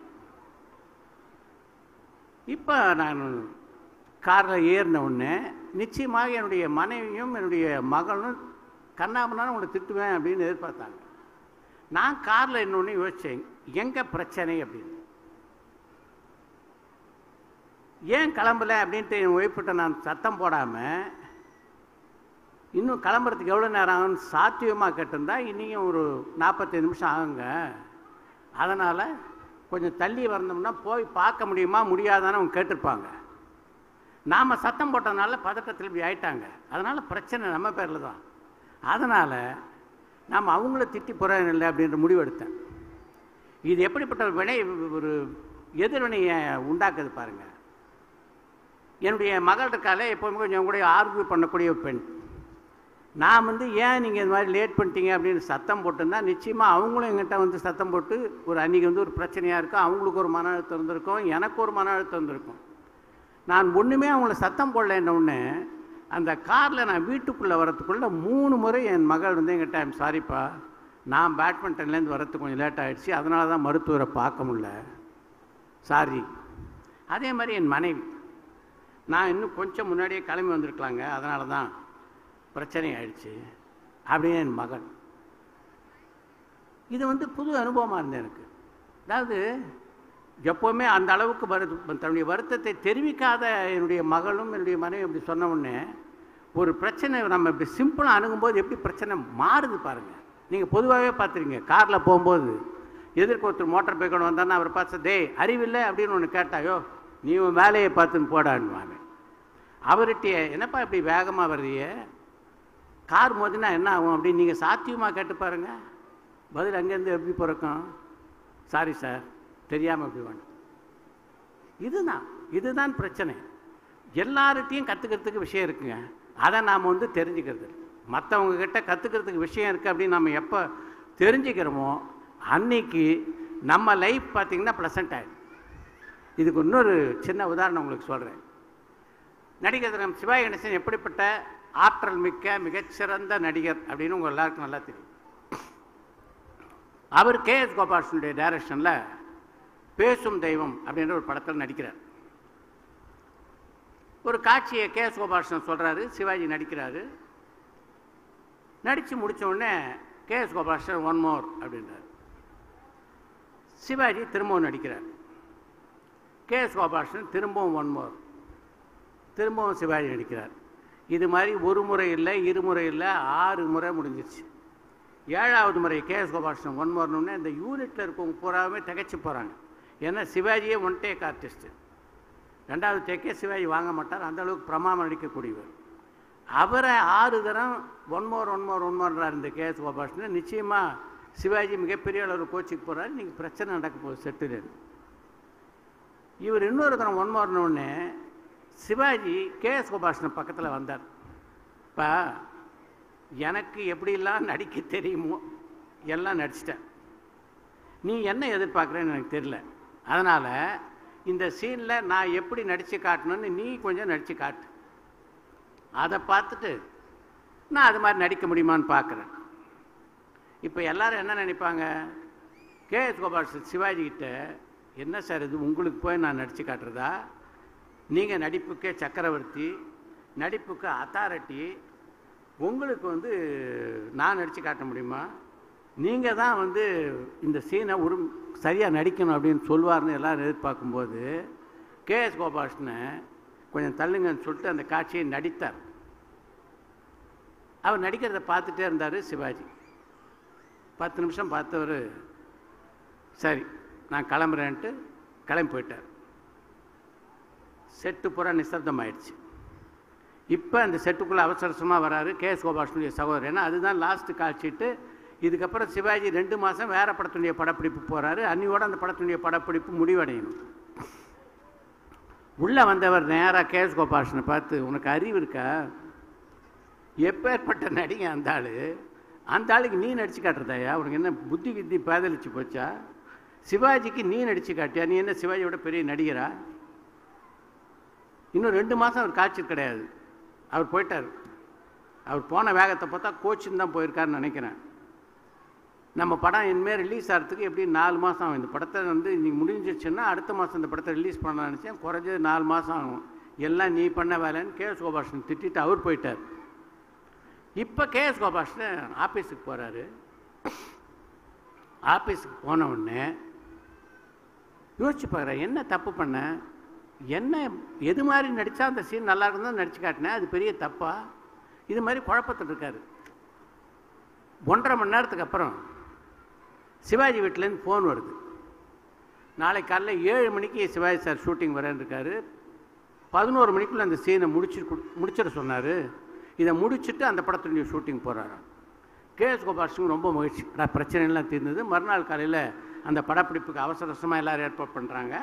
இப்போ நான் காரில் ஏறின உடனே நிச்சயமாக என்னுடைய மனைவியும் என்னுடைய மகளும் கண்ணாமனாலும் உங்களை திட்டுவேன் அப்படின்னு எதிர்பார்த்தாங்க நான் காரில் இன்னொன்று யோசித்தேன் எங்கே பிரச்சனை அப்படின்னு ஏன் கிளம்பல அப்படின்ட்டு என் ஒய்ஃப்கிட்ட நான் சத்தம் போடாமல் இன்னும் கிளம்புறதுக்கு எவ்வளோ நேரம் ஆகும்னு சாத்தியமாக கேட்டிருந்தா இன்றைக்கும் ஒரு நாற்பத்தஞ்சு நிமிஷம் ஆகுங்க அதனால் கொஞ்சம் தள்ளி வந்தோம்னா போய் பார்க்க முடியுமா முடியாதான்னு அவங்க கேட்டிருப்பாங்க நாம் சத்தம் போட்டதுனால பதட்டத்தில் இப்படி ஆயிட்டாங்க அதனால் பிரச்சனை நம்ம பேரில் தான் அதனால் நாம் அவங்கள திட்டி போகிறேன் இல்லை அப்படின்ற முடிவு எடுத்தேன் இது எப்படிப்பட்ட ஒரு வினை ஒரு எதிர்வினையை உண்டாக்குது பாருங்கள் என்னுடைய மகள் இருக்காலே எப்போவுமே கொஞ்சம் கூட ஆர்கியூ பண்ணக்கூடிய ஒரு பெண் நான் வந்து ஏன் நீங்கள் இந்த மாதிரி லேட் பண்ணிட்டீங்க அப்படின்னு சத்தம் போட்டிருந்தா நிச்சயமாக அவங்களும் எங்கிட்ட வந்து சத்தம் போட்டு ஒரு அன்றைக்கி வந்து ஒரு பிரச்சனையாக இருக்கும் அவங்களுக்கு ஒரு மன அழுத்தம் இருந்திருக்கும் எனக்கு ஒரு மன அழுத்தம் இருந்திருக்கும் நான் ஒன்றுமே அவங்கள சத்தம் போடலன்ன உடனே அந்த காரில் நான் வீட்டுக்குள்ளே வரத்துக்குள்ளே மூணு முறை என் மகள் வந்து எங்கிட்ட ஐம் சாரிப்பா நான் பேட்மிண்டன்லேருந்து வரத்துக்கு கொஞ்சம் லேட் ஆகிடுச்சு அதனால தான் மருத்துவரை பார்க்க முடியல சாரி அதே மாதிரி என் மனைவி நான் இன்னும் கொஞ்சம் முன்னாடியே கிளம்பி வந்திருக்கலாங்க அதனால தான் பிரச்சனை ஆயிடுச்சு அப்படியே என் மகன் இது வந்து புது அனுபவமாக இருந்தது எனக்கு அதாவது எப்போவுமே அந்த அளவுக்கு வருது தன்னுடைய வருத்தத்தை தெரிவிக்காத என்னுடைய மகளும் என்னுடைய மனைவி இப்படி சொன்ன உடனே ஒரு பிரச்சனை நம்ம இப்படி சிம்பிளாக அணுகும்போது எப்படி பிரச்சனை மாறுது பாருங்கள் நீங்கள் பொதுவாகவே பார்த்துருங்க காரில் போகும்போது எதிர்க்கு ஒருத்தர் மோட்டார் பைக்கோடு வந்தான்னா அவர் பார்த்து டேய் அறிவில்லை அப்படின்னு ஒன்று கேட்டாயோ நீ உன் வேலையை பார்த்துன்னு போடான்னுவாங்க அவர்கிட்ட என்னப்பா இப்படி வேகமாக வருதியே கார் மோதினா என்ன ஆகும் அப்படின்னு நீங்கள் சாத்தியமாக கேட்டு பாருங்க பதில் அங்கேருந்து எப்படி பிறக்கும் சாரி சார் தெரியாமல் எப்படி வேணும் இதுதான் இதுதான் பிரச்சனை எல்லார்கிட்டையும் கற்றுக்கிறதுக்கு விஷயம் இருக்குங்க அதை நாம் வந்து தெரிஞ்சுக்கிறது மற்றவங்க கிட்ட கற்றுக்கிறதுக்கு விஷயம் இருக்குது அப்படின்னு நம்ம எப்போ தெரிஞ்சுக்கிறோமோ அன்னைக்கு நம்ம லைஃப் பார்த்திங்கன்னா ப்ளசண்ட் ஆகிடும் இதுக்கு இன்னொரு சின்ன உதாரணம் உங்களுக்கு சொல்கிறேன் நடிகர் தினம் சிவாஜி கணேசன் எப்படிப்பட்ட ஆற்றல் மிக்க மிகச்சிறந்த நடிகர் அப்படின்னு உங்கள் எல்லாருக்கும் நல்லா தெரியும் அவர் கே எஸ் கோபாலனுடைய டைரக்ஷனில் பேசும் தெய்வம் அப்படின்ற ஒரு படத்தில் நடிக்கிறார் ஒரு காட்சியை கே எஸ் கோபாலன் சொல்கிறாரு சிவாஜி நடிக்கிறாரு நடித்து முடிச்ச உடனே K S Gopalan one more அப்படின்றார் சிவாஜி திரும்பவும் நடிக்கிறார் கே எஸ் கோபாலன் திரும்பவும் ஒன் மோர் திரும்பவும் சிவாஜி நடிக்கிறார் இது மாதிரி ஒரு முறை இல்லை இருமுறை இல்லை ஆறு முறை முடிஞ்சிருச்சு ஏழாவது முறை கே எஸ் கோபாலன் ஒன் மோர்னு இந்த யூனிட்டில் இருக்கவங்க பூராவுமே திகைச்சு போகிறாங்க ஏன்னா சிவாஜியே ஒன் டேக் ஆர்டிஸ்ட்டு ரெண்டாவது டேக்கே சிவாஜி வாங்க மாட்டார் அந்த அளவுக்கு பிரமாமம் நடிக்கக்கூடியவர் அவரை ஆறு தரம் one more one more one மோர்ன்றார் இந்த கே எஸ் கோபாலன் நிச்சயமாக சிவாஜி மிகப்பெரிய அளவில் கோச்சிக்கு போகிறாரு நீங்கள் பிரச்சனை நடக்க போகுது செட்டில் இவர் இன்னொரு தரம் ஒன் மோர்னோடனே சிவாஜி கே எஸ் கோபாலன் பக்கத்தில் வந்தார் இப்போ எனக்கு எப்படிலாம் நடிக்க தெரியுமோ எல்லாம் நடிச்சிட்டேன் நீ என்ன எதிர்பார்க்குறேன்னு எனக்கு தெரியல அதனால் இந்த சீனில் நான் எப்படி நடித்து காட்டணும்னு நீ கொஞ்சம் நடித்து காட்டு அதை பார்த்துட்டு நான் அது மாதிரி நடிக்க முடியுமான்னு பார்க்குறேன் இப்போ எல்லாரும் என்ன நினைப்பாங்க கே எஸ் கோபால் சிவாஜி கிட்ட என்ன சார் இது உங்களுக்கு போய் நான் நடித்து காட்டுறதா நீங்கள் நடிப்புக்கு சக்கரவர்த்தி நடிப்புக்கு அத்தாரிட்டி உங்களுக்கு வந்து நான் நடித்து காட்ட முடியுமா நீங்கள் தான் வந்து இந்த சீனை ஒரு சரியாக நடிக்கணும் அப்படின்னு சொல்லுவார்னு எல்லாரும் எதிர்பார்க்கும்போது கே எஸ் கோபாலனை கொஞ்சம் தள்ளுங்கன்னு சொல்லிட்டு அந்த காட்சியை நடித்தார் அவர் நடிக்கிறத பார்த்துட்டே இருந்தார் சிவாஜி பத்து நிமிஷம் பார்த்தவர் சரி நான் கிளம்புறேன்ட்டு கிளம்பி போயிட்டார் செட்டு பூரா நிசப்தம் ஆயிடுச்சு இப்போ அந்த செட்டுக்குள்ளே அவசரசமாக வராரு கே எஸ் கோபாலனுடைய சகோதரர் ஏன்னா அதுதான் லாஸ்ட்டு காட்சிட்டு இதுக்கப்புறம் சிவாஜி ரெண்டு மாதம் வேறு படத்துடைய படப்பிடிப்பு போகிறாரு அன்னியோட அந்த படத்துடைய படப்பிடிப்பு முடிவடையணும் உள்ளே வந்தவர் நேராக கே எஸ் கோபாலனை பார்த்து உனக்கு அறிவு இருக்கா எப்பேற்பட்ட நடிகை அந்த ஆள் அந்த ஆளுக்கு நீ நடிச்சு காட்டுறதாயா உனக்கு என்ன புத்தி கித்தி பேதலிச்சு போச்சா சிவாஜிக்கு நீ நடிச்சு காட்டியா நீ என்ன சிவாஜியோட பெரிய நடிகரா இன்னும் ரெண்டு மாதம் அவர் காய்ச்சல் கிடையாது அவர் போயிட்டார் அவர் போன வேகத்தை பார்த்தா கோச்சின்னு தான் போயிருக்காருன்னு நினைக்கிறேன் நம்ம படம் இனிமேல் ரிலீஸ் ஆகிறதுக்கு எப்படி நாலு மாதம் ஆகும் இந்த படத்தை வந்து இன்னைக்கு முடிஞ்சிச்சுன்னா அடுத்த மாதம் இந்த படத்தை ரிலீஸ் பண்ண நினச்சேன் குறைஞ்சது நாலு மாதம் ஆகும் எல்லாம் நீ பண்ண வேலைன்னு கே எஸ் கோபாலன் திட்டிட்டு அவர் போயிட்டார் இப்போ கே எஸ் கோபாலன் ஆஃபீஸுக்கு போகிறாரு ஆஃபீஸுக்கு போன உடனே யோசிச்சு பார்க்குறேன் என்ன தப்பு பண்ணேன் என்ன எது மாதிரி நடித்தா அந்த சீன் நல்லா இருந்தால் நடிச்சு காட்டினேன் அது பெரிய தப்பா இது மாதிரி குழப்பத்தில் இருக்காரு ஒன்றரை மணி நேரத்துக்கு அப்புறம் சிவாஜி வீட்டிலேருந்து ஃபோன் வருது நாளை காலைல ஏழு மணிக்கு சிவாஜி சார் ஷூட்டிங் வரேன்னு இருக்காரு பதினோரு மணிக்குள்ளே அந்த சீனை முடிச்சு முடிச்சிட சொன்னார் இதை முடிச்சுட்டு அந்த படத்துடைய ஷூட்டிங் போகிறாரு கே எஸ் கோபால் சிங் ரொம்ப மகிழ்ச்சி பிரச்சனைலாம் தீர்ந்தது மறுநாள் காலையில் அந்த படப்பிடிப்புக்கு அவசர அவசரமாக எல்லோரும் ஏற்பாடு பண்ணுறாங்க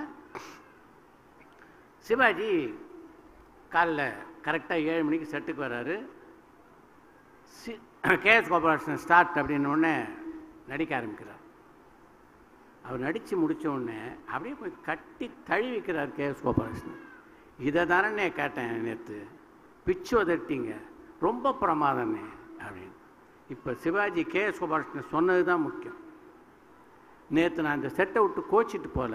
சிவாஜி காலைல கரெக்டாக ஏழு மணிக்கு செட்டுக்கு வர்றாரு சி கேஎஸ் கோபாலகிருஷ்ணன் ஸ்டார்ட் அப்படின்ன உடனே நடிக்க ஆரம்பிக்கிறார் அவர் நடித்து முடித்த உடனே அப்படியே போய் கட்டி தழுவிக்கிறார் கேஎஸ் கோபாலகிருஷ்ணன் இதை தானே கேட்டேன் நேற்று பிச்சு உதட்டிங்க ரொம்ப பிரமாதமே அப்படின்னு இப்போ சிவாஜி கேஎஸ் கோபாலகிருஷ்ணன் சொன்னது தான் முக்கியம் நேற்று நான் இந்த செட்டை விட்டு கோச்சிட்டு போல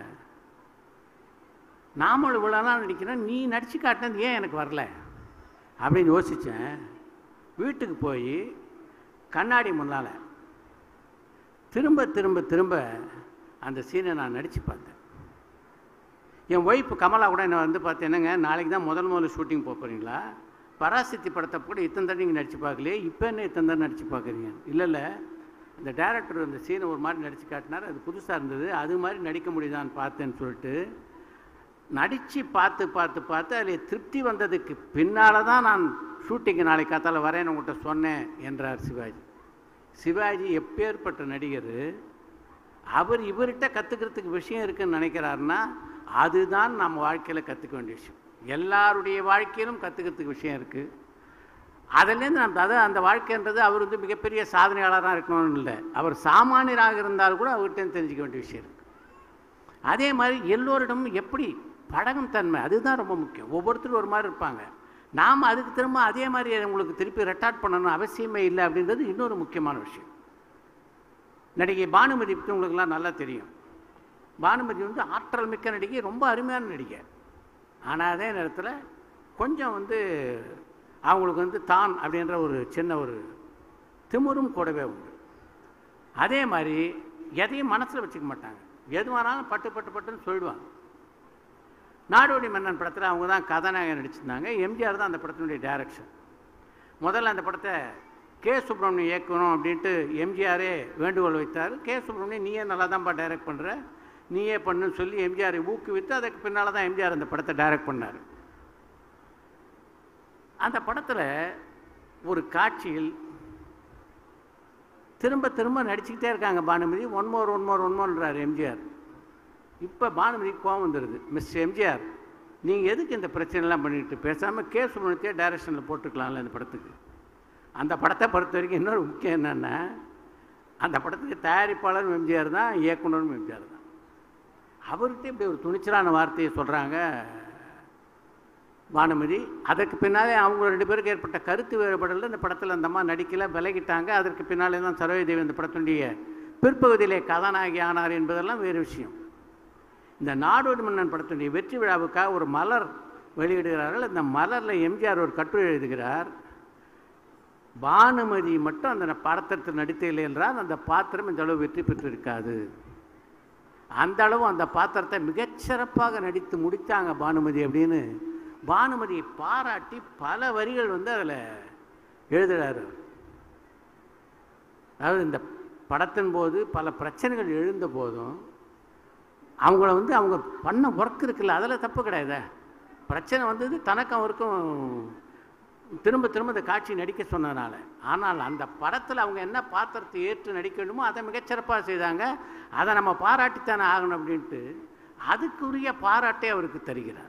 நாமளும் இவ்வளோ நாள் நடிக்கிறேன் நீ நடித்து காட்டினது ஏன் எனக்கு வரல அப்படின்னு யோசித்தேன் வீட்டுக்கு போய் கண்ணாடி முன்னால் திரும்ப திரும்ப திரும்ப அந்த சீனை நான் நடித்து பார்த்தேன் என் ஒய்ஃப் கமலா கூட என்ன வந்து பார்த்து என்னங்க நாளைக்கு தான் முதல் முதல்ல ஷூட்டிங் போக போகிறீங்களா பராசக்தி படத்தை கூட இத்தனை தடவை நீங்கள் நடித்து பார்க்கலையே இப்போ என்ன இத்தனை தடவை நடித்து பார்க்குறீங்க இல்லை இல்லை இந்த டேரக்டர் அந்த சீனை ஒரு மாதிரி நடித்து காட்டினார் அது புதுசாக இருந்தது அது மாதிரி நடிக்க முடியுதான்னு பார்த்தேன்னு சொல்லிட்டு நடித்து பார்த்து பார்த்து பார்த்து அதில் திருப்தி வந்ததுக்கு பின்னால் தான் நான் ஷூட்டிங்கு நாளைக்கு காத்தால வரேன்னு உங்கள்கிட்ட சொன்னேன் என்றார் சிவாஜி சிவாஜி எப்பேற்பட்ட நடிகர் அவர் இவர்கிட்ட கற்றுக்கிறதுக்கு விஷயம் இருக்குன்னு நினைக்கிறாருன்னா அதுதான் நம்ம வாழ்க்கையில் கற்றுக்க வேண்டிய விஷயம் எல்லாருடைய வாழ்க்கையிலும் கற்றுக்கிறதுக்கு விஷயம் இருக்குது அதுலேருந்து நம்ம அதை அந்த வாழ்க்கைன்றது அவர் வந்து மிகப்பெரிய சாதனையாளராக இருக்கணும்னு இல்லை அவர் சாமானியராக இருந்தால் கூட அவர்கிட்ட தெரிஞ்சுக்க வேண்டிய விஷயம் இருக்குது அதே மாதிரி எல்லோரிடமும் எப்படி பழகும் தன்மை அதுதான் ரொம்ப முக்கியம் ஒவ்வொருத்தரும் ஒரு மாதிரி இருப்பாங்க நாம் அதுக்கு திரும்ப அதே மாதிரி உங்களுக்கு திருப்பி ரெட்டார்ட் பண்ணணும் அவசியமே இல்லை அப்படின்றது இன்னொரு முக்கியமான விஷயம் நடிகை பானுமதி பற்றி உங்களுக்குலாம் நல்லா தெரியும் பானுமதி வந்து ஆற்றல் மிக்க நடிகை ரொம்ப அருமையான நடிகை ஆனால் அதே நேரத்தில் கொஞ்சம் வந்து அவங்களுக்கு வந்து தான் அப்படின்ற ஒரு சின்ன ஒரு திமிரும் கூடவே உண்டு அதே மாதிரி எதையும் மனசில் வச்சுக்க மாட்டாங்க எதுவானாலும் பட்டு பட்டு பட்டுன்னு சொல்லிடுவாங்க நாடோடி மன்னன் படத்தில் அவங்க தான் கதாநாயகன் நடிச்சிருந்தாங்க எம்ஜிஆர் தான் அந்த படத்தினுடைய டைரக்ஷன் முதல்ல அந்த படத்தை கே சுப்பிரமணியம் இயக்கணும் அப்படின்ட்டு எம்ஜிஆரே வேண்டுகோள் வைத்தார் கே சுப்பிரமணியம் நீயே நல்லா தான்ப்பா டைரக்ட் பண்ணுற நீயே பண்ணுன்னு சொல்லி எம்ஜிஆரை ஊக்குவித்து அதுக்கு பின்னால் தான் எம்ஜிஆர் அந்த படத்தை டைரக்ட் பண்ணார் அந்த படத்தில் ஒரு காட்சியில் திரும்ப திரும்ப நடிச்சுக்கிட்டே இருக்காங்க Bhanumathi one more one more one மோர்ன்றார் எம்ஜிஆர் இப்போ பானுமதி கோவம் வந்துடுது மிஸ் எம்ஜிஆர் நீங்கள் எதுக்கு இந்த பிரச்சனைலாம் பண்ணிட்டு பேசாமல் கே சுப்ரமணியத்தையே டைரக்ஷனில் போட்டுக்கலாம்ல இந்த படத்துக்கு அந்த படத்தை பொறுத்த வரைக்கும் இன்னொரு முக்கியம் என்னென்னா அந்த படத்துக்கு தயாரிப்பாளரும் எம்ஜிஆர் தான் இயக்குனரும் எம்ஜிஆர் தான் அவர்கிட்ட இப்படி ஒரு துணிச்சலான வார்த்தையை சொல்கிறாங்க பானுமதி அதற்கு பின்னாலே அவங்க ரெண்டு பேருக்கு ஏற்பட்ட கருத்து வேறுபாடில் இந்த படத்தில் அந்த அம்மா நடிக்கல விலகிட்டாங்க அதற்கு பின்னாலே தான் சரோஜ தேவி இந்த படத்தினுடைய பிற்பகுதியிலே கதாநாயகி ஆனார் என்பதெல்லாம் வேறு விஷயம் இந்த நாடோடி மன்னன் படத்தினுடைய வெற்றி விழாவுக்காக ஒரு மலர் வெளியிடுகிறார்கள் அந்த மலரில் எம்ஜிஆர் ஒரு கட்டுரை எழுதுகிறார் பானுமதி மட்டும் அந்த பாத்திரத்தில் நடித்ததில்லை என்றால் அந்த பாத்திரம் இந்த அளவு வெற்றி பெற்றிருக்காது அந்த அளவு அந்த பாத்திரத்தை மிகச்சிறப்பாக நடித்து முடித்தாங்க பானுமதி அப்படின்னு பானுமதியை பாராட்டி பல வரிகள் வந்து அதில் எழுதுகிறாரு அதாவது இந்த படத்தின் போது பல பிரச்சனைகள் எழுந்த போதும் அவங்கள வந்து அவங்க பண்ண ஒர்க் இருக்குல்ல அதில் தப்பு கிடையாது பிரச்சனை வந்தது தனக்கு அவருக்கும் திரும்ப திரும்ப இந்த காட்சி நடிக்க சொன்னதுனால ஆனால் அந்த படத்தில் அவங்க என்ன பாத்திரத்தை ஏற்று நடிக்க வேண்டுமோ அதை மிகச்சிறப்பாக செய்தாங்க அதை நம்ம பாராட்டித்தானே ஆகணும் அப்படின்ட்டு அதுக்குரிய பாராட்டை அவருக்கு தருகிறார்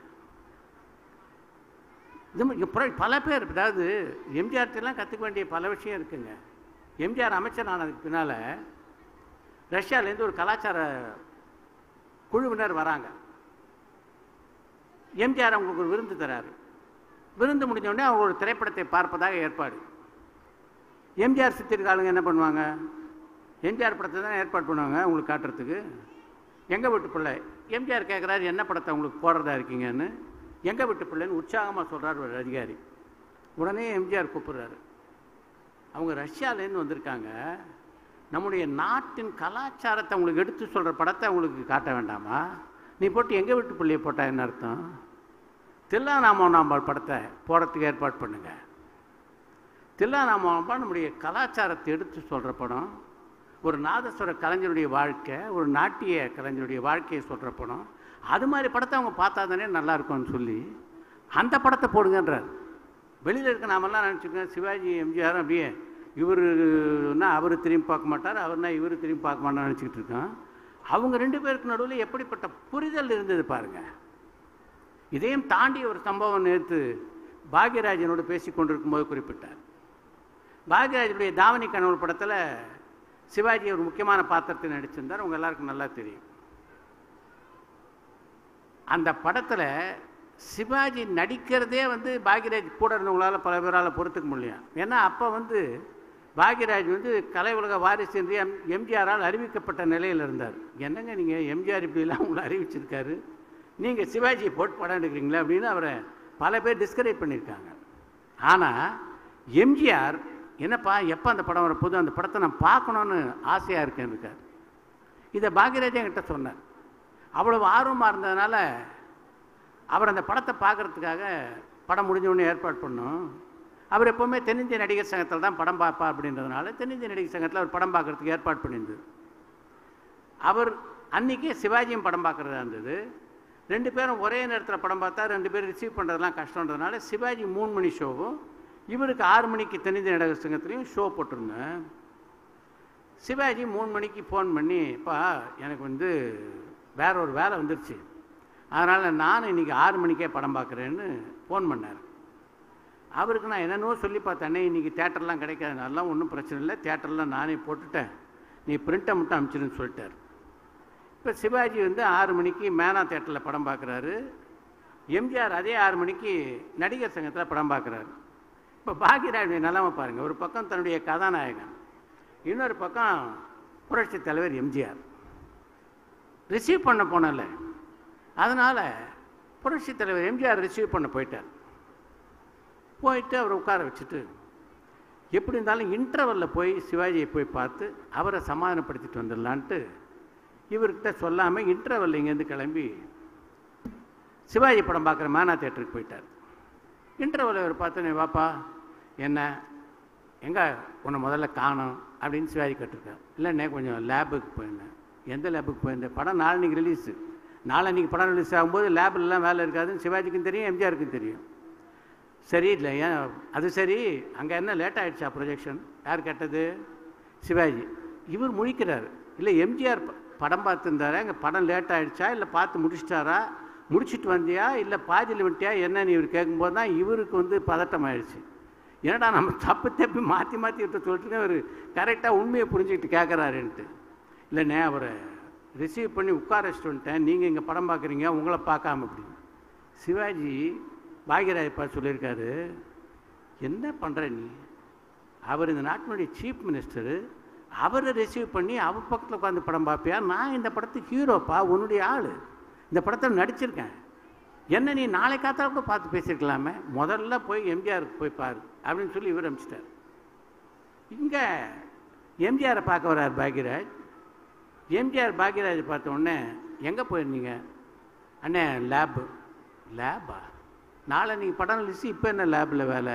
இது மாதிரி அப்புறம் பல பேர் அதாவது எம்ஜிஆர்ட்டெல்லாம் கற்றுக்க வேண்டிய பல விஷயம் இருக்குங்க எம்ஜிஆர் அமைச்சர் ஆனதுக்கு பின்னால் ரஷ்யாவிலேருந்து ஒரு கலாச்சார குழுவினர் வராங்க எம்ஜிஆர் அவங்களுக்கு ஒரு விருந்து தராரு விருந்து முடிஞ்ச உடனே அவங்க ஒரு திரைப்படத்தை பார்ப்பதாக ஏற்பாடு எம்ஜிஆர் சித்திரிக்காலுங்க என்ன பண்ணுவாங்க எம்ஜிஆர் படத்தை தான் ஏற்பாடு பண்ணுவாங்க உங்களுக்கு காட்டுறதுக்கு எங்கள் வீட்டு பிள்ளை எம்ஜிஆர் கேட்குறாரு என்ன படத்தை உங்களுக்கு போடுறதா இருக்கீங்கன்னு எங்கள் வீட்டு பிள்ளைன்னு உற்சாகமாக சொல்கிறார் ஒரு அதிகாரி உடனே எம்ஜிஆர் கூப்பிடுறாரு அவங்க ரஷ்யாவிலேருந்து வந்திருக்காங்க நம்முடைய நாட்டின் கலாச்சாரத்தை உங்களுக்கு எடுத்து சொல்கிற படத்தை அவங்களுக்கு காட்ட வேண்டாமா நீ போட்டு எங்கள் வீட்டு பிள்ளையை போட்டால் என்ன அர்த்தம் தில்லாநாமோனாம்பாள் படத்தை போடுறதுக்கு ஏற்பாடு பண்ணுங்க தில்லாநாமோனாம்பாள் நம்முடைய கலாச்சாரத்தை எடுத்து சொல்கிற படம் ஒரு நாதஸ்வர கலைஞருடைய வாழ்க்கை ஒரு நாட்டிய கலைஞருடைய வாழ்க்கையை சொல்கிற படம் அது மாதிரி படத்தை அவங்க பார்த்தா தானே நல்லா இருக்கும்னு சொல்லி அந்த படத்தை போடுங்கன்றார் வெளியில் இருக்க நாமெல்லாம் நினச்சிக்கோங்க சிவாஜி எம்ஜிஆர் அப்படியே இவருன்னா அவர் திரும்பி பார்க்க மாட்டார் அவர்னா இவர் திரும்பி பார்க்க மாட்டார்னு நினச்சிக்கிட்டு இருக்கோம் அவங்க ரெண்டு பேருக்கு நடுவில் எப்படிப்பட்ட புரிதல் இருந்தது பாருங்க இதையும் தாண்டி ஒரு சம்பவம் நேற்று பாக்யராஜனோடு பேசி கொண்டிருக்கும் போது குறிப்பிட்டார் பாக்யராஜனுடைய தாவணி கனவு படத்தில் சிவாஜி ஒரு முக்கியமான பாத்திரத்தை நடிச்சிருந்தார் உங்க எல்லாருக்கும் நல்லா தெரியும் அந்த படத்தில் சிவாஜி நடிக்கிறதே வந்து பாக்யராஜ் கூட இருந்தவங்களால பல பேரால் பொறுத்துக்க முடியும் ஏன்னா அப்போ வந்து பாக்யராஜ் வந்து கலை உலக வாரிசு என்று எம் எம்ஜிஆரால் அறிவிக்கப்பட்ட நிலையில் இருந்தார் என்னங்க நீங்கள் எம்ஜிஆர் இப்படிலாம் உங்களை அறிவிச்சிருக்காரு நீங்கள் சிவாஜியை போட்டு படம் எடுக்கிறீங்களா அப்படின்னு அவரை பல பேர் டிஸ்கரேஜ் பண்ணியிருக்காங்க ஆனால் எம்ஜிஆர் என்னப்பா எப்போ அந்த படம் வரப்போது அந்த படத்தை நான் பார்க்கணுன்னு ஆசையாக இருக்கேன் இருக்கார் இதை பாக்யராஜ் என்கிட்ட சொன்னார் அவ்வளவு ஆர்வமாக இருந்ததுனால அவர் அந்த படத்தை பார்க்குறதுக்காக படம் முடிஞ்ச உடனே ஏற்பாடு பண்ணோம் அவர் எப்போவுமே தென்னிந்திய நடிகர் சங்கத்தில் தான் படம் பார்ப்பா அப்படின்றதுனால தென்னிந்திய நடிகர் சங்கத்தில் அவர் படம் பார்க்குறதுக்கு ஏற்பாடு பண்ணியிருந்தது அவர் அன்றைக்கி சிவாஜியும் படம் பார்க்குறதா இருந்தது ரெண்டு பேரும் ஒரே நேரத்தில் படம் பார்த்தா ரெண்டு பேரும் ரிசீவ் பண்ணுறதுலாம் கஷ்டன்றதுனால சிவாஜி மூணு மணி ஷோவும் இவருக்கு ஆறு மணிக்கு தென்னிந்திய நடிகர் சங்கத்துலேயும் ஷோ போட்டிருந்தேன் சிவாஜி மூணு மணிக்கு ஃபோன் பண்ணி இப்போ எனக்கு வந்து வேற ஒரு வேலை வந்துருச்சு அதனால் நான் இன்றைக்கி ஆறு மணிக்கே படம் பார்க்குறேன்னு ஃபோன் பண்ணார் அவருக்கு நான் என்னென்னவோ சொல்லி பார்த்தேனே இன்றைக்கி தேட்டர்லாம் கிடைக்காது அதெல்லாம் ஒன்றும் பிரச்சனை இல்லை தேட்டர்லாம் நானே போட்டுட்டேன் நீ பிரிண்ட்டை மட்டும் அனுப்பிச்சிடுன்னு சொல்லிட்டார் இப்போ சிவாஜி வந்து ஆறு மணிக்கு மேனா தேட்டரில் படம் பார்க்குறாரு எம்ஜிஆர் அதே ஆறு மணிக்கு நடிகர் சங்கத்தில் படம் பார்க்குறாரு இப்போ பாக்யராஜுடைய நிலைமை பாருங்கள் ஒரு பக்கம் தன்னுடைய கதாநாயகன் இன்னொரு பக்கம் புரட்சி தலைவர் எம்ஜிஆர் ரிசீவ் பண்ண போனல அதனால் புரட்சி தலைவர் எம்ஜிஆர் ரிசீவ் பண்ண போயிட்டார் போயிட்டு அவரை உட்கார வச்சுட்டு எப்படி இருந்தாலும் இன்டர்வலில் போய் சிவாஜியை போய் பார்த்து அவரை சமாதானப்படுத்திட்டு வந்துடலான்ட்டு இவர்கிட்ட சொல்லாமல் இன்டர்வல் இங்கேருந்து கிளம்பி சிவாஜி படம் பார்க்குற மேனா தேட்டருக்கு போயிட்டார் இன்டர்வல் இவர் பார்த்தோன்னே வாப்பா என்ன எங்கே உன்னை முதல்ல காணோம் அப்படின்னு சிவாஜி கேட்டிருக்கார் இல்லைண்ணே கொஞ்சம் லேபுக்கு போயிருந்தேன் எந்த லேபுக்கு போயிருந்தேன் படம் நாளைக்கு ரிலீஸு நாளைக்கு படம் ரிலீஸ் ஆகும்போது லேபிலலாம் வேலை இருக்காதுன்னு சிவாஜிக்கும் தெரியும் எம்ஜிஆருக்கும் தெரியும் சரி இல்லை ஏன் அது சரி அங்கே என்ன லேட் ஆகிடுச்சா ப்ரொஜெக்ஷன் யார் கேட்டது சிவாஜி இவர் முழிக்கிறார் இல்லை எம்ஜிஆர் ப- படம் பார்த்துருந்தாரா அங்கே படம் லேட் ஆகிடுச்சா இல்லை பார்த்து முடிச்சிட்டாரா முடிச்சிட்டு வந்தியா இல்லை பாதியில் விட்டியா என்னன்னு இவர் கேட்கும்போது தான் இவருக்கு வந்து பதட்டம் ஆயிடுச்சு என்னடா நம்ம தப்பு தப்பி மாற்றி மாற்றி விட்டு சொல்லிட்டு இவர் கரெக்டாக உண்மையை புரிஞ்சுக்கிட்டு கேட்குறாருன்ட்டு இல்லைண்ணே அவரை ரிசீவ் பண்ணி உட்கார வச்சுட்டு வந்துட்டேன் நீங்கள் இங்கே படம் பார்க்குறீங்க உங்களை பார்க்காம அப்படி சிவாஜி பாக்யராஜ் பார்த்து சொல்லியிருக்காரு என்ன பண்ணுற நீ அவர் இந்த நாட்டினுடைய சீஃப் மினிஸ்டரு அவரை ரிசீவ் பண்ணி அவர் பக்கத்தில் உட்காந்து படம் பார்ப்பியா நான் இந்த படத்துக்கு ஹீரோப்பா உன்னுடைய ஆள் இந்த படத்தில் நடிச்சிருக்கேன் என்ன நீ நாளை காத்தால கூட பார்த்து பேசியிருக்கலாமே முதல்ல போய் எம்ஜிஆருக்கு போய் பாரு அப்படின்னு சொல்லி இவர் அனுப்பிச்சிட்டார் இங்கே எம்ஜிஆரை பார்க்க வர்றார் பாக்யராஜ் எம்ஜிஆர் பாக்யராஜ் பார்த்த உடனே எங்கே போயிருந்தீங்க அண்ணே லேபு லேபா நாளை நீங்கள் படம் லிஸ்ட் இப்போ என்ன லேபில் வேலை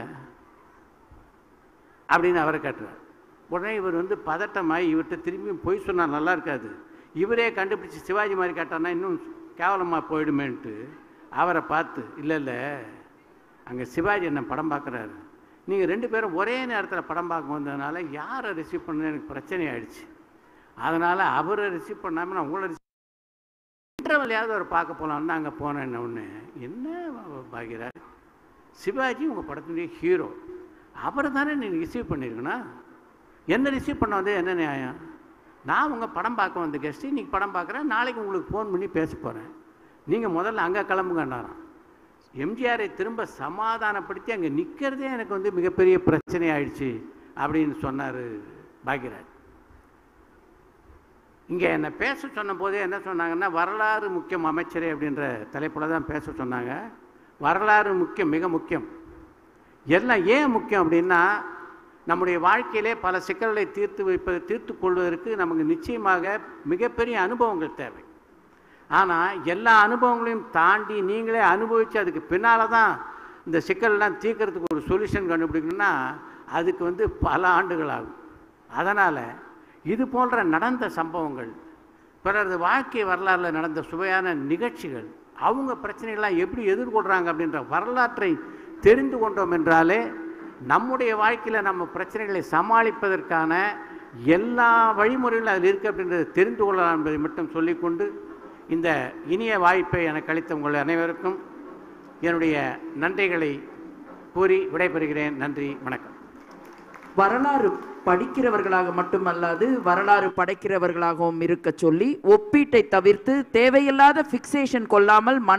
அப்படின்னு அவரை கேட்டுறார் உடனே இவர் வந்து பதட்டமாகி இவர்கிட்ட திரும்பியும் பொய் சொன்னால் நல்லா இருக்காது இவரே கண்டுபிடிச்சி சிவாஜி மாதிரி கேட்டார்னா இன்னும் கேவலமாக போயிடுமேன்ட்டு அவரை பார்த்து இல்லை இல்லை அங்கே சிவாஜி என்ன படம் பார்க்குறாரு நீங்கள் ரெண்டு பேரும் ஒரே நேரத்தில் படம் பார்க்க வந்ததுனால யாரை ரிசீவ் பண்ண எனக்கு பிரச்சனை ஆயிடுச்சு அதனால் அவரை ரிசீவ் பண்ணாமல் நான் உங்களை இன்டர்வலையாவது அவர் பார்க்க போகலான்னு அங்கே போனேன் ஒன்று என்ன பாக்யராஜ் சிவாஜி உங்கள் படத்தினுடைய ஹீரோ அவரை தானே நீங்கள் ரிசீவ் பண்ணியிருக்கணும் என்ன ரிசீவ் பண்ண வந்து என்ன நியாயம் நான் உங்கள் படம் பார்க்க வந்த கெஸ்ட்டு இன்றைக்கி படம் பார்க்குறேன் நாளைக்கு உங்களுக்கு ஃபோன் பண்ணி பேச போகிறேன் நீங்கள் முதல்ல அங்கே கிளம்புங்கன்னாராம் எம்ஜிஆரை திரும்ப சமாதானப்படுத்தி அங்கே நிற்கிறதே எனக்கு வந்து மிகப்பெரிய பிரச்சனை ஆயிடுச்சு அப்படின்னு சொன்னார் பாக்யராஜ் இங்கே என்னை பேச சொன்ன போதே என்ன சொன்னாங்கன்னா வரலாறு முக்கியம் அமைச்சரே அப்படின்ற தலைப்பில் தான் பேச சொன்னாங்க வரலாறு முக்கியம் மிக முக்கியம் எல்லாம் ஏன் முக்கியம் அப்படின்னா நம்முடைய வாழ்க்கையிலே பல சிக்கல்களை தீர்த்து வைப்பது தீர்த்து கொள்வதற்கு நமக்கு நிச்சயமாக மிகப்பெரிய அனுபவங்கள் தேவை ஆனால் எல்லா அனுபவங்களையும் தாண்டி நீங்களே அனுபவித்து அதுக்கு பின்னால் தான் இந்த சிக்கல்லாம் தீர்க்கறதுக்கு ஒரு சொல்யூஷன் கண்டுபிடிக்கணும்னா அதுக்கு வந்து பல ஆண்டுகள் ஆகும் அதனால் இது போன்ற நடந்த சம்பவங்கள் பிறரது வாழ்க்கை வரலாறுல நடந்த சுவையான நிகழ்ச்சிகள் அவங்க பிரச்சனைகள்லாம் எப்படி எதிர்கொள்கிறாங்க அப்படின்ற வரலாற்றை தெரிந்து கொண்டோம் என்றாலே நம்முடைய வாழ்க்கையில் நம்ம பிரச்சனைகளை சமாளிப்பதற்கான எல்லா வழிமுறைகளும் அதில் இருக்குது அப்படின்றத தெரிந்து கொள்ளலாம் என்பதை மட்டும் சொல்லிக்கொண்டு இந்த இனிய வாய்ப்பை எனக்கு அளித்த உங்கள் அனைவருக்கும் என்னுடைய நன்றிகளை கூறி விடைபெறுகிறேன் நன்றி வணக்கம் வரலாறு படிக்கிறவர்களாக மட்டுமல்லாது வரலாறு படைக்கிறவர்களாகவும் இருக்க சொல்லி ஒப்பீட்டை தவிர்த்து தேவையில்லாத ஃபிக்சேஷன் கொள்ளாமல் மன